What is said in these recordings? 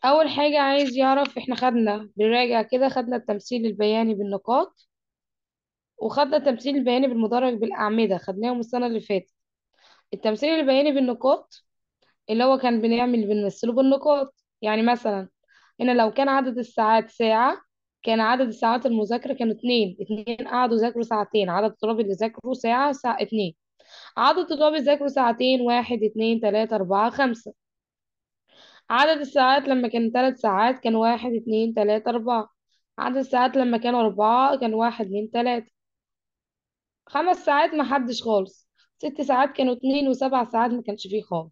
اول حاجة عايز يعرف احنا خدنا بنراجع كده خدنا التمثيل البياني بالنقاط وخدنا التمثيل البياني بالمدرج بالاعمدة خدناهم السنة اللي فاتت التمثيل البياني بالنقاط اللي هو كان بنعمل بنمثله بالنقاط يعني مثلا هنا لو كان عدد الساعات ساعة كان عدد الساعات المذاكرة كانوا اتنين اتنين قعدوا ذاكروا ساعتين عدد الطلاب اللي ذاكروا ساعة ساعة اتنين عدد الطلاب اللي ذاكروا ساعتين واحد اتنين تلاتة أربعة خمسة عدد الساعات لما كان ثلاث ساعات كان واحد اتنين تلاتة أربعة عدد الساعات لما كانوا أربعة كان واحد اتنين تلاتة خمس ساعات ما حدش خالص ست ساعات كانوا اتنين وسبع ساعات ما كانش فيه خالص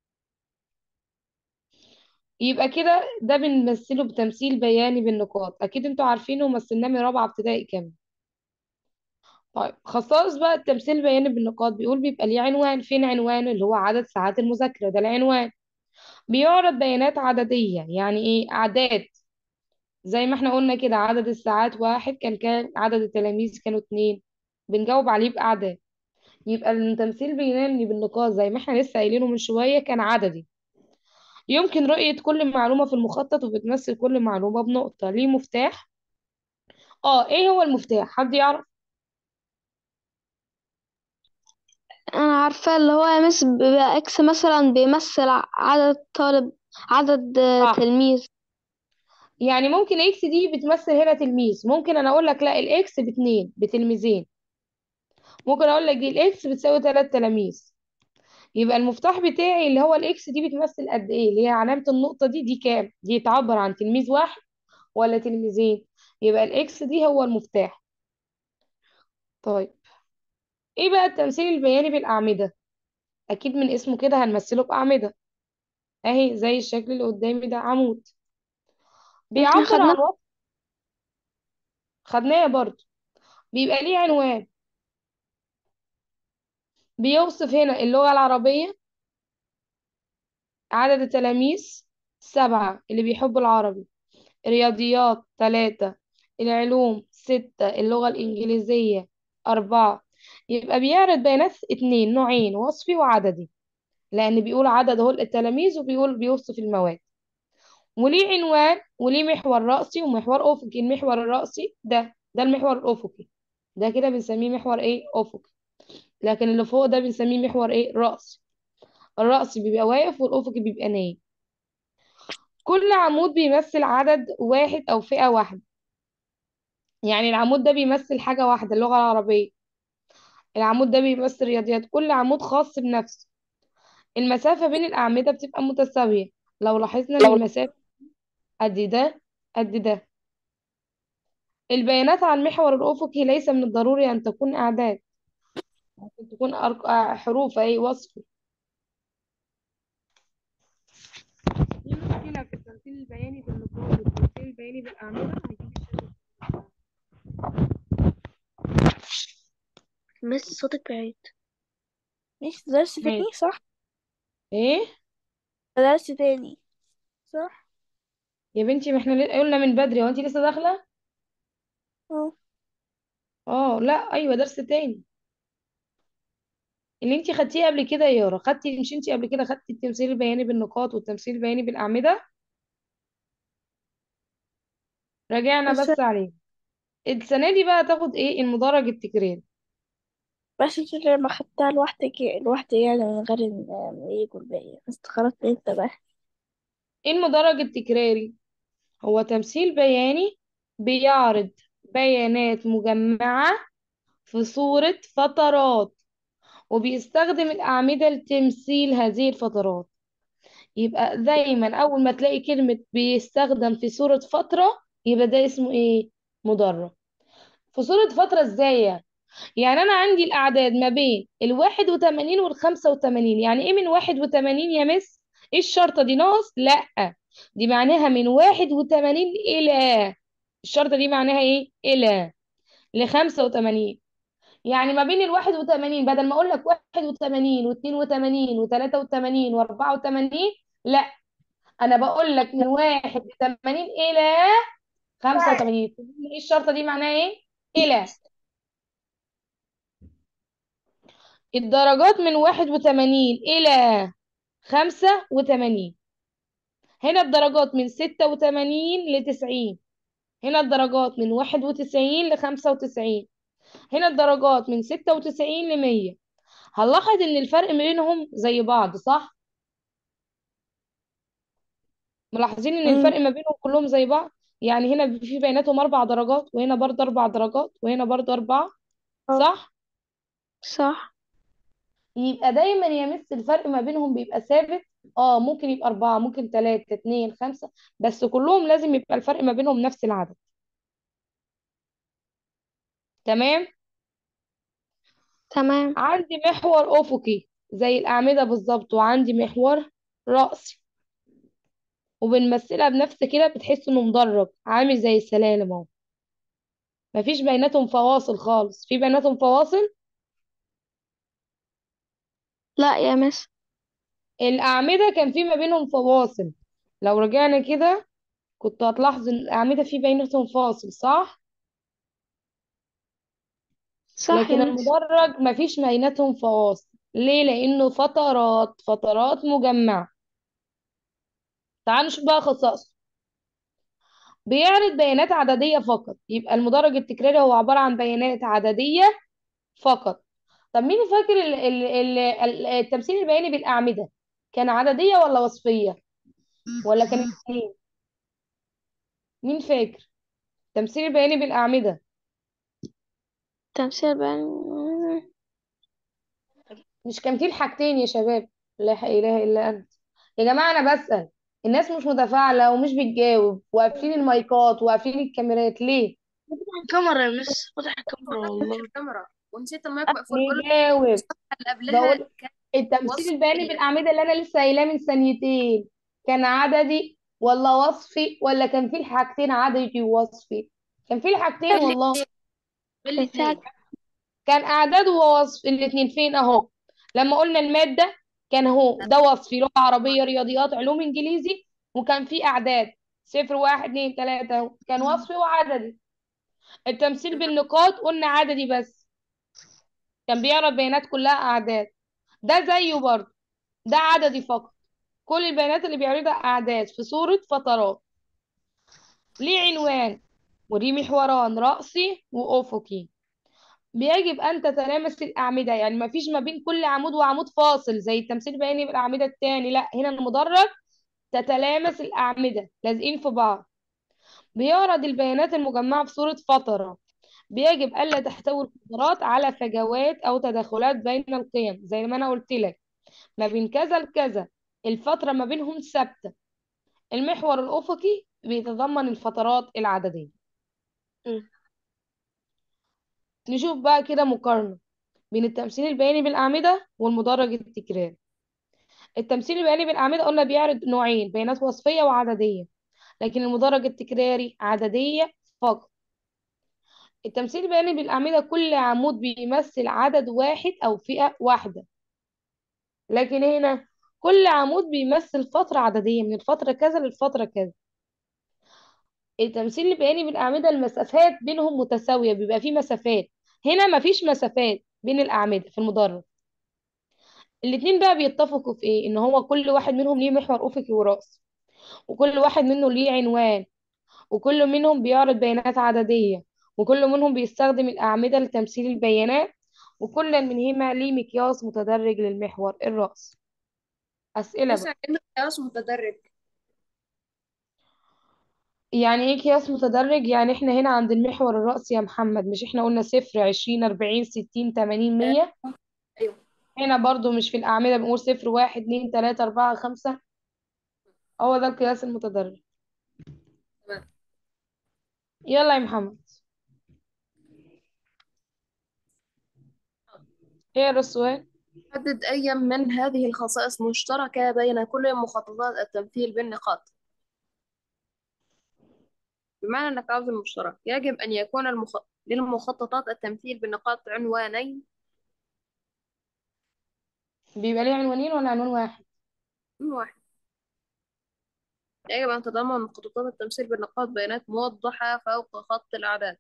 يبقى كده ده بنمثله بتمثيل بياني بالنقاط أكيد انتوا عارفينه ومثلناه من رابعة ابتدائي كمان طيب خصائص بقى التمثيل البياني بالنقاط بيقول بيبقى ليه عنوان فين عنوانه اللي هو عدد ساعات المذاكرة ده العنوان بيعرض بيانات عددية يعني ايه أعداد زي ما احنا قلنا كده عدد الساعات واحد كان كان عدد التلاميذ كانوا اتنين بنجاوب عليه بأعداد يبقى التمثيل بينامني بالنقاط زي ما احنا لسه قايلينه من شوية كان عددي يمكن رؤية كل معلومة في المخطط وبتمثل كل معلومة بنقطة ليه مفتاح اه ايه هو المفتاح حد يعرف انا عارفة اللي هو مس بيبقى اكس مثلا بيمثل ع- عدد طالب عدد آه، صح تلميذ يعني ممكن اكس دي بتمثل هنا تلميذ ممكن انا اقول لك لا الاكس باتنين بتلميذين ممكن اقول لك دي الاكس بتساوي تلات تلاميذ يبقى المفتاح بتاعي اللي هو الاكس دي بتمثل قد ايه اللي هي علامة النقطة دي دي كام دي تعبر عن تلميذ واحد ولا تلميذين يبقى الاكس دي هو المفتاح طيب ايه بقى التمثيل البياني بالاعمدة اكيد من اسمه كده هنمثله باعمدة اهي زي الشكل اللي قدامي ده عمود احنا بيعبر خدنا عن وصف خدناه برضه بيبقى ليه عنوان بيوصف هنا اللغة العربية عدد التلاميذ سبعة اللي بيحبوا العربي الرياضيات ثلاثة العلوم ستة اللغة الإنجليزية أربعة يبقى بيعرض بيانات اتنين نوعين وصفي وعددي لأن بيقول عدد هو التلاميذ وبيقول بيوصف المواد وليه عنوان وليه محور رأسي ومحور أفقي المحور الرأسي ده ده المحور الأفقي ده كده بنسميه محور إيه أفقي لكن اللي فوق ده بنسميه محور إيه رأسي الرأسي بيبقى واقف والأفقي بيبقى نايم كل عمود بيمثل عدد واحد أو فئة واحدة يعني العمود ده بيمثل حاجة واحدة اللغة العربية العمود ده بيمثل رياضيات كل عمود خاص بنفسه المسافة بين الأعمدة بتبقى متساوية لو لاحظنا إن المسافة قد ده قد ده البيانات عن المحور الأفقي ليس من الضروري أن تكون أعداد ممكن تكون أرق... آه، حروف أي وصف في مشكلة في التمثيل البياني بالنقاط والتمثيل البياني بالأعمدة هيجيب الشغل. مس صوتك بعيد مش درس تاني ماشي صح إيه درس تاني صح يا بنتي ما احنا ل- قلنا من بدري هو انت لسه داخلة اه اه لا ايوه درس تاني اللي انت خدتيه قبل كده يا يارا خدتي مش انت قبل كده خدتي التمثيل البياني بالنقاط والتمثيل البياني بالأعمدة راجعنا بس بس عليه السنة دي بقى تاخد ايه المدرج التكراري بس انت لما خدتها لوحدك لوحدي يعني من غير ان يجوا الباقي استغربت انت بقى ايه المدرج التكراري هو تمثيل بياني بيعرض بيانات مجمعة في صورة فترات وبيستخدم الأعمدة لتمثيل هذه الفترات يبقى دايما أول ما تلاقي كلمة بيستخدم في صورة فترة يبقى ده اسمه ايه مدرج في صورة فترة ازاي يعني يعني أنا عندي الأعداد ما بين الواحد وتمانين والخمسة وتمانين يعني إيه من واحد وتمانين يا مس؟ إيه الشرطة دي ناقص؟ لأ دي معناها من واحد وتمانين إلى الشرطة دي معناها إيه؟ إلى لخمسة وتمانين يعني ما بين الواحد وتمانين بدل ما أقول لك واحد وتمانين واتنين وتمانين وتلاتة وتمانين وأربعة وتمانين لأ أنا بقول لك من واحد وتمانين إلى خمسة وتمانين إيه الشرطة دي معناها إيه؟ إلى الدرجات من واحد وتمانين إلى خمسة وتمانين هنا الدرجات من ستة وتمانين لتسعين هنا الدرجات من واحد وتسعين لخمسة وتسعين هنا الدرجات من ستة وتسعين لمية هنلاحظ إن الفرق ما بينهم زي بعض صح؟ ملاحظين إن مم. الفرق ما بينهم كلهم زي بعض يعني هنا في بيناتهم أربع درجات وهنا برضه أربع درجات وهنا برضه أربعة اه صح؟ صح يبقى دايما يا مس الفرق ما بينهم بيبقى ثابت اه ممكن يبقى أربعة ممكن تلاتة اتنين خمسة بس كلهم لازم يبقى الفرق ما بينهم نفس العدد تمام تمام عندي محور أفقي زي الأعمدة بالظبط وعندي محور رأسي وبنمثلها بنفس كده بتحس إنه مدرج عامل زي السلالم اهو مفيش بيناتهم فواصل خالص في بيناتهم فواصل لا يا مس الأعمدة كان في ما بينهم فواصل لو رجعنا كده كنت هتلاحظ إن الأعمدة في بيناتهم فاصل صح صح يا لكن مس المدرج مفيش بيناتهم فواصل ليه لأنه فترات فترات مجمعة تعالوا نشوف بقى خصائصه بيعرض بيانات عددية فقط يبقى المدرج التكراري هو عبارة عن بيانات عددية فقط طب مين فاكر ال- ال- ال- ال- التمثيل البياني بالأعمدة كان عددية ولا وصفية ولا كان الاثنين مين فاكر التمثيل البياني بالأعمدة تمثيل بقى مش كان فيه الحاجتين يا شباب لا إله إلا أنت يا جماعة أنا بسأل الناس مش متفاعلة ومش بتجاوب وقافلين المايكات وقافلين الكاميرات ليه فتح الكاميرا يا مس فتح الكاميرا فتحت والله الكاميرا ونسيت المايك مقفول بقول لك نجاوب الصفحة اللي قبلها بقول كانت التمثيل البياني وصفية بالأعمدة اللي أنا لسه قايلاه من ثانيتين كان عددي ولا وصفي ولا كان فيه الحاجتين عددي ووصفي كان فيه الحاجتين والله بالاثنين كان أعداد ووصف الاتنين فين أهو لما قلنا المادة كان أهو ده وصفي لغة عربية رياضيات علوم إنجليزي وكان فيه أعداد صفر واحد اتنين تلاتة أهو كان وصفي وعددي التمثيل بالنقاط قلنا عددي بس كان بيعرض بيانات كلها أعداد ده زيه برضه ده عددي فقط كل البيانات اللي بيعرضها أعداد في صورة فترات ليه عنوان وليه محوران رأسي وأفقي بيجب أن تتلامس الأعمدة يعني ما فيش ما بين كل عمود وعمود فاصل زي التمثيل البياني بالأعمدة التاني لا هنا المدرج تتلامس الأعمدة لازقين في بعض بيعرض البيانات المجمعة في صورة فترة بيجب ألا تحتوي الفترات على فجوات أو تداخلات بين القيم زي ما أنا قلت لك ما بين كذا لكذا الفترة ما بينهم ثابتة المحور الأفقي بيتضمن الفترات العددية مم. نشوف بقى كده مقارنة بين التمثيل البياني بالأعمدة والمدرج التكراري التمثيل البياني بالأعمدة قلنا بيعرض نوعين بيانات وصفية وعددية لكن المدرج التكراري عددية فقط التمثيل البياني بالأعمدة كل عمود بيمثل عدد واحد أو فئة واحدة لكن هنا كل عمود بيمثل فترة عددية من الفترة كذا للفترة كذا التمثيل البياني بالأعمدة المسافات بينهم متساوية بيبقى فيه مسافات هنا مفيش مسافات بين الأعمدة في المدرج الاتنين بقى بيتفقوا في ايه ان هو كل واحد منهم ليه محور افقي ورأسي وكل واحد منه ليه عنوان وكل منهم بيعرض بيانات عددية وكل منهم بيستخدم الأعمدة لتمثيل البيانات وكل منهما ليه مقياس متدرج للمحور الرأسي أسئلة بس بقى عندنا قياس متدرج يعني ايه قياس متدرج يعني احنا هنا عند المحور الرأسي يا محمد مش احنا قلنا صفر عشرين أربعين ستين تمانين آه، مية ايوه هنا برضو مش في الأعمدة بنقول صفر واحد اتنين تلاتة أربعة خمسة هو ده القياس المتدرج تمام يلا يا محمد اقرا السؤال حدد أي من هذه الخصائص مشتركة بين كل مخططات التمثيل بالنقاط بمعنى أنك عاوز المشترك يجب أن يكون المخ... للمخططات التمثيل بالنقاط عنوانين بيبقى ليه عنوانين ولا عنوان واحد من واحد يجب أن تتضمن مخططات التمثيل بالنقاط بيانات موضحة فوق خط الأعداد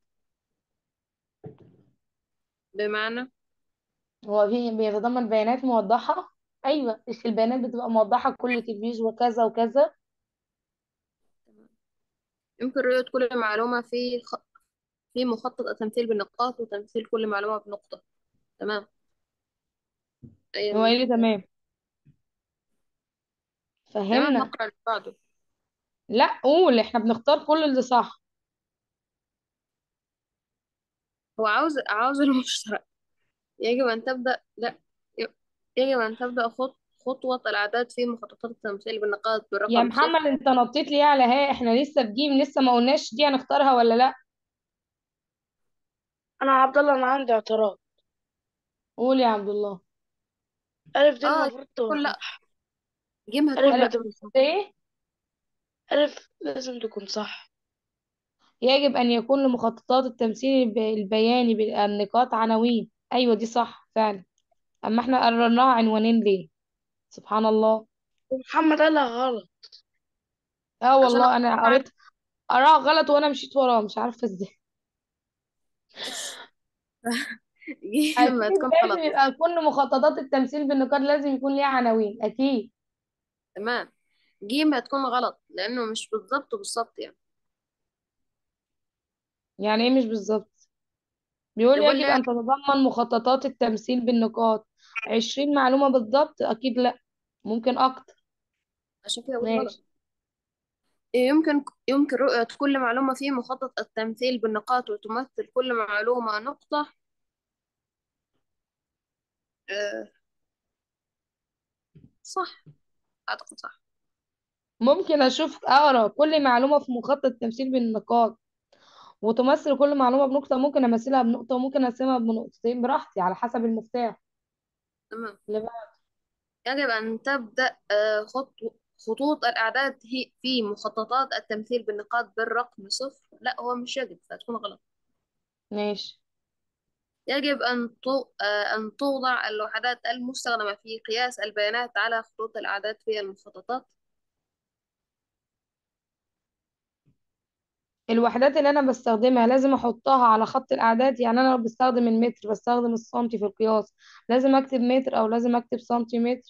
بمعنى هو في بيتضمن بيانات موضحة أيوة مش البيانات بتبقى موضحة كل تلفزيون وكذا وكذا يمكن رؤية كل معلومة في خ... في مخطط التمثيل بالنقاط وتمثيل كل معلومة بنقطة تمام أي هو ايه اللي المفروض تمام تمام فهمنا نقرأ اللي بعده لا قول احنا بنختار كل اللي صح هو عاوز عاوز المشترك يجب أن تبدأ لا ي- يجب أن تبدأ خط... خطوة الأعداد في مخططات التمثيل بالنقاط يا بالرقم صفر محمد انت نطيت ليه على ها احنا لسه في جيم لسه ما قلناش دي هنختارها ولا لا انا عبد الله انا عندي اعتراض قول يا عبد الله الف دي اه المفروض تبقى كل لا صح جيم هتكون الف ما ألف تبقى صح ايه الف لازم تكون صح يجب ان يكون لمخططات التمثيل الب- البياني بالنقاط عناوين ايوه دي صح فعلا اما احنا قررناها عنوانين ليه سبحان الله محمد قالها غلط اه عشان والله انا قريت قراها غلط وانا مشيت وراه مش عارفه ازاي جيم اكيد هتكون لازم غلط يبقى كل مخططات التمثيل بالنقاط لازم يكون ليها عناوين اكيد تمام جيم هتكون غلط لأنه مش بالظبط بالظبط يعني يعني ايه مش بالظبط بيقول يقول يجب لي ان تتضمن مخططات التمثيل بالنقاط عشرين معلومة بالضبط اكيد لا ممكن اكتر عشان كده قلت غلط ماشي يمكن يمكن رؤية كل معلومة في مخطط التمثيل بالنقاط وتمثل كل معلومة نقطة آه صح أعتقد صح ممكن اشوف اقرا كل معلومة في مخطط التمثيل بالنقاط وتمثل كل معلومة بنقطة ممكن امثلها بنقطة وممكن اقسمها بنقطتين براحتي على حسب المفتاح تمام اللي بقى يجب أن تبدأ آه خط خطوط الأعداد هي في مخططات التمثيل بالنقاط بالرقم صفر لا هو مش يجب فتكون غلط ماشي يجب أن تو... آه أن توضع الوحدات المستخدمة في قياس البيانات على خطوط الأعداد في المخططات الوحدات اللي انا بستخدمها لازم احطها على خط الاعداد يعني انا لو بستخدم المتر بستخدم السنتي في القياس لازم اكتب متر او لازم اكتب سنتيمتر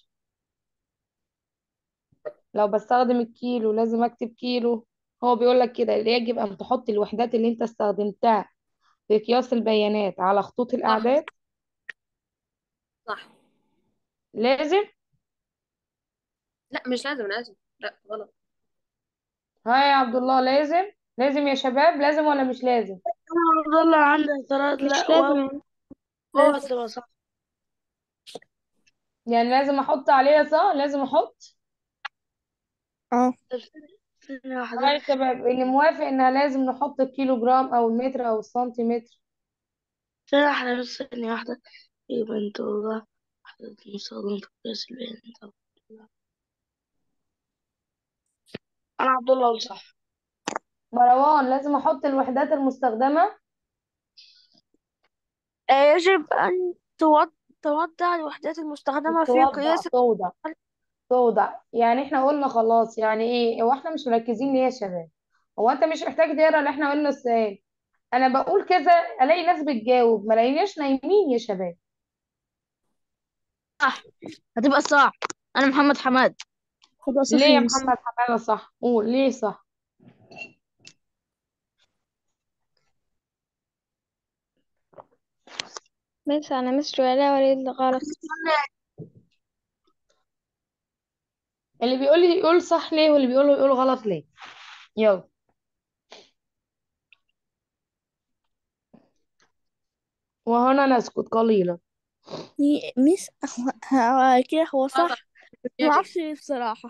لو بستخدم الكيلو لازم اكتب كيلو هو بيقول لك كده يجب ان تحط الوحدات اللي انت استخدمتها في قياس البيانات على خطوط صح الاعداد صح لازم لا مش لازم لازم لا غلط ها يا عبد الله لازم لازم يا شباب لازم ولا مش لازم انا عبد الله عندي اعتراض مش لا لازم واو يعني واو لازم تبقى صح يعني لازم احط عليها صح لازم احط اه طب ثانية ها واحدة يا شباب اللي موافق انها لازم نحط الكيلو جرام او المتر او السنتيمتر ثانية واحدة بس ثانية واحدة يبقى انت توضح وحدة المستخدمة في قياس البيانات انا عبد الله أقول صح مروان لازم احط الوحدات المستخدمة يجب أن توض- توضع الوحدات المستخدمة في توضع قياس توضع توضع يعني احنا قلنا خلاص يعني ايه هو احنا مش مركزين ليه يا شباب هو انت مش محتاج تقرا اللي احنا قلنا السؤال انا بقول كذا الاقي ناس بتجاوب ما الاقيناش نايمين يا شباب هتبقى صح أنا محمد حماد هتبقى صح ليه يا يا مس محمد حماده صح قول ليه صح بس أنا مس ولا وليد غلط اللي بيقول لي يقول صح ليه واللي بيقول يقول غلط ليه يلا وهنا نسكت قليلا ي- مس هو هو كده هو اه صح صح ما يجب اعرفش ليه بصراحة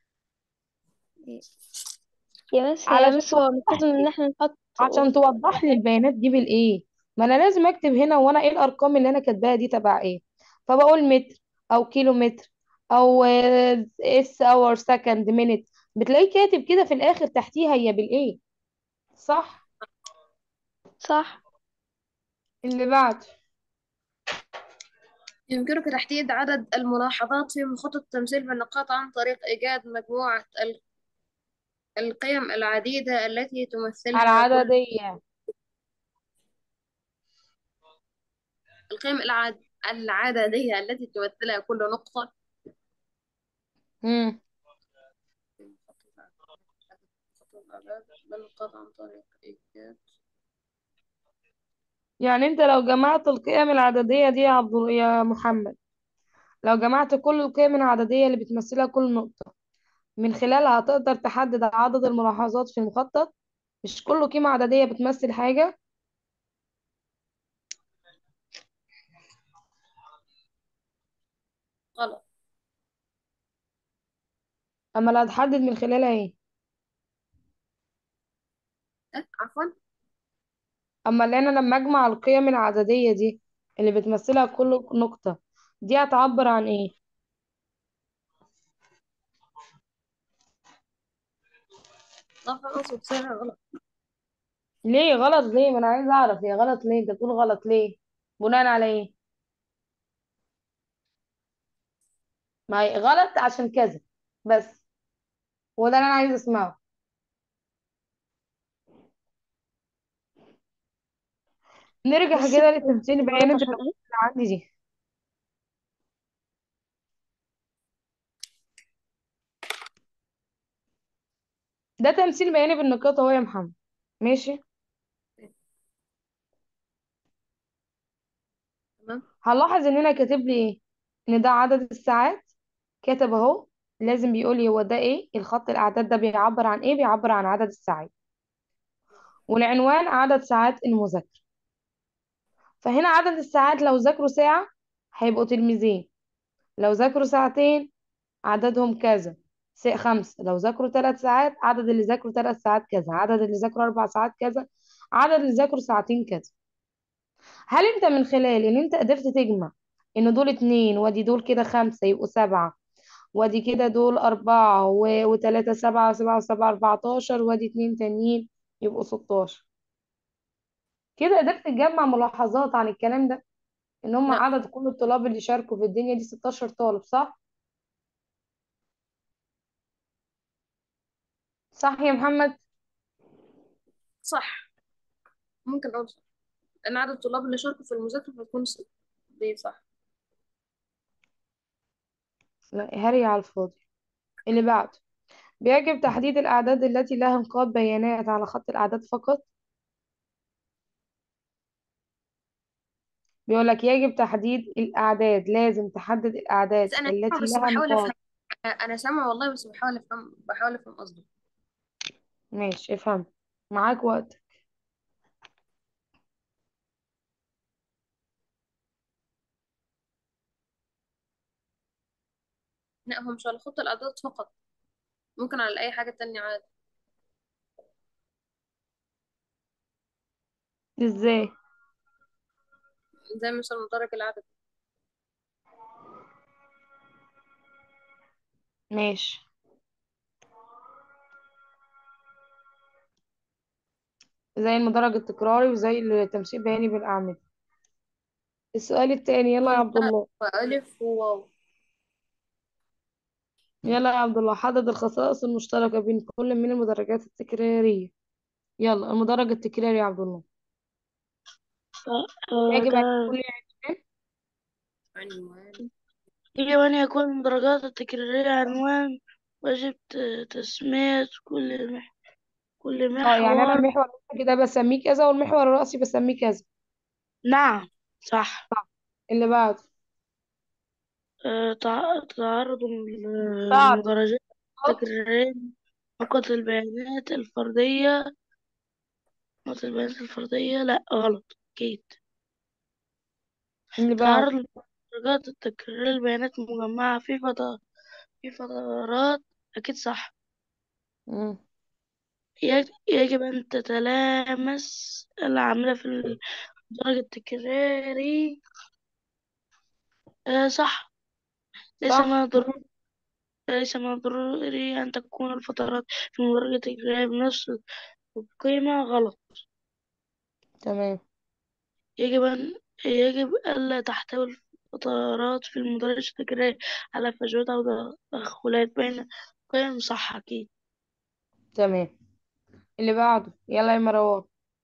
يا مس يا علشان مس هو المفروض إن احنا نحط عشان توضح لي البيانات دي بالايه ما انا لازم اكتب هنا وانا ايه الارقام اللي انا كاتباها دي تبع ايه فبقول متر او كيلو متر او آه، اس اور سكند مينت بتلاقيه كاتب كده في الاخر تحتيها هي بالايه صح صح اللي بعد يمكنك تحديد عدد الملاحظات في مخطط التمثيل بالنقاط عن طريق إيجاد مجموعة ال- القيم العديدة التي تمثلها كل العددية القيم العد... العددية التي تمثلها كل نقطة مم. الأعداد بالقطع عن طريق إيجاد يعني انت لو جمعت القيم العددية دي يا عبد يا محمد لو جمعت كل القيم العددية اللي بتمثلها كل نقطة من خلالها تقدر تحدد عدد الملاحظات في المخطط مش كل قيمة عددية بتمثل حاجة غلط اما اللي هتحدد من خلالها ايه إيه عفوا اما اللي انا لما اجمع القيم العددية دي اللي بتمثلها كل نقطة دي هتعبر عن ايه لا خلاص بتصير غلط ليه غلط ليه ما انا عايزه اعرف هي غلط ليه انت بتقول غلط ليه بناء على ايه ما هي غلط عشان كذا بس هو ده اللي انا عايزه اسمعه نرجع بس كده للتمثيل غلط البياني عشان اللي ايه عندي دي ده تمثيل بياني بالنقاط اهو يا محمد ماشي تمام هنلاحظ ان انا كاتب لي ايه ان ده عدد الساعات كاتب اهو لازم بيقول لي هو ده ايه الخط الاعداد ده بيعبر عن ايه بيعبر عن عدد الساعات والعنوان عدد ساعات المذاكره فهنا عدد الساعات لو ذاكروا ساعه هيبقوا تلميذين لو ذاكروا ساعتين عددهم كذا س- خمسة لو ذاكروا ثلاث ساعات عدد اللي ذاكروا ثلاث ساعات كذا عدد اللي ذاكروا أربع ساعات كذا عدد اللي ذاكروا ساعتين كذا هل انت من خلال ان انت قدرت تجمع ان دول اتنين وادي دول كده خمسة يبقوا سبعة وادي كده دول أربعة و- وتلاتة سبعة سبعة وسبعة أربعتاشر وادي اتنين تانيين يبقوا ستاشر كده قدرت تجمع ملاحظات عن الكلام ده ان هم لا عدد كل الطلاب اللي شاركوا في الدنيا دي 16 طالب صح صح يا محمد صح ممكن أقول صح لأن عدد الطلاب اللي شاركوا في المذاكرة بتكون ست دي صح لا هري على الفاضي اللي بعده بيجب تحديد الأعداد التي لها نقاط بيانات على خط الأعداد فقط بيقول لك يجب تحديد الأعداد لازم تحدد الأعداد بس أنا سامع التي بس لها بحاول أفهم نقاط أنا سامع والله بس بحاول أفهم بحاول أفهم قصده ماشي افهم معاك وقت لا هو مش على خط الأعداد فقط ممكن على أي حاجة تانية عادي ازاي زي مثلا مدرج العدد ماشي زي المدرج التكراري وزي التمثيل بياني بالأعمدة السؤال التاني يلا يا عبد ومبدأ الله وألف وواو يلا يا عبد الله حدد الخصائص المشتركة بين كل من المدرجات التكرارية يلا المدرج التكراري يا عبد الله آه، يجب أن ده يكون له عنوان عنوان يجب أن يكون من درجات التكرارية عنوان ويجب ت- تسمية كل مح... كل اه يعني انا محور المحور الرئيسي كده بسميه كذا والمحور الرئيسي بسميه كذا نعم صح اللي بعده آه، تع- تعرض تعرض المدرجات التكرارية نقط البيانات الفردية نقط البيانات الفردية لا غلط أكيد اللي تعرض بعده درجات التكرار البيانات مجمعة في فترات في فترات أكيد صح مم. يج- يجب أن تتلامس العاملة في الدرج التكراري آه صح ليس صح من الضروري ليس من الضروري أن تكون الفترات في المدرج التكراري بنفس القيمة غلط تمام يجب أن يجب ألا تحتوي الفترات في المدرج التكراري على فجوات أو تدخلات بين قيم صح أكيد تمام اللي بعده يلا يا مروان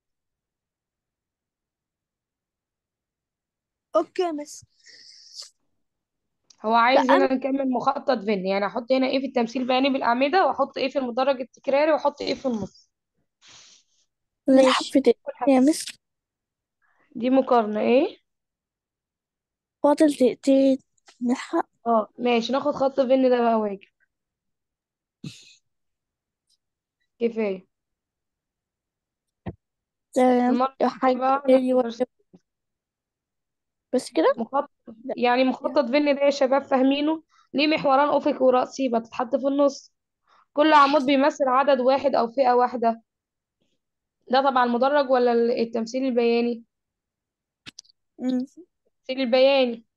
اوكي مس هو عايز فأنا هنا نكمل مخطط فين يعني احط هنا ايه في التمثيل البياني بالاعمده واحط ايه في المدرج التكراري واحط ايه في النص نلحق ماشي في دقيقتين يا مس دي مقارنة ايه فاضل دقيقتين نلحق اه ماشي ناخد خط فين ده بقى واجب كفاية تمام المرة يا الجاية حاج بقى تاني ناخد واحد درس بس كده مخطط لا يعني مخطط فين ده يا شباب فاهمينه ليه محوران افقي ورأسي بتتحط في النص كل عمود بيمثل عدد واحد او فئة واحدة ده طبعا المدرج ولا ال- التمثيل البياني مم. التمثيل البياني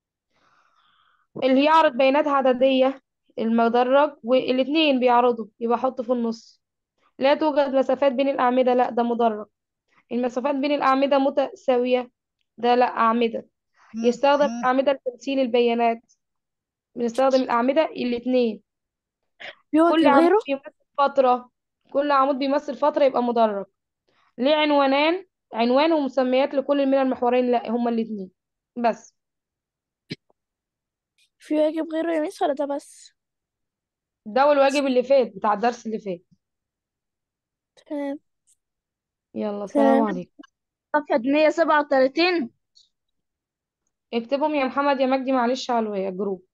اللي يعرض بيانات عددية المدرج والاتنين بيعرضوا يبقى احطه في النص لا توجد مسافات بين الأعمدة لا ده مدرج المسافات بين الأعمدة متساوية ده لا أعمدة يستخدم أعمدة لتمثيل البيانات بنستخدم الأعمدة الاتنين في وجه كل عمود غيره بيمثل فترة كل عمود بيمثل فترة يبقى مدرج ليه عنوانان عنوان ومسميات لكل من المحورين لا هما الاتنين بس في واجب غيره يا مس ولا ده بس ده والواجب اللي فات بتاع الدرس اللي فات تمام يلا سلام تمام عليكم صفحة 137 اكتبهم يا محمد يا مجدي معلش على الجروب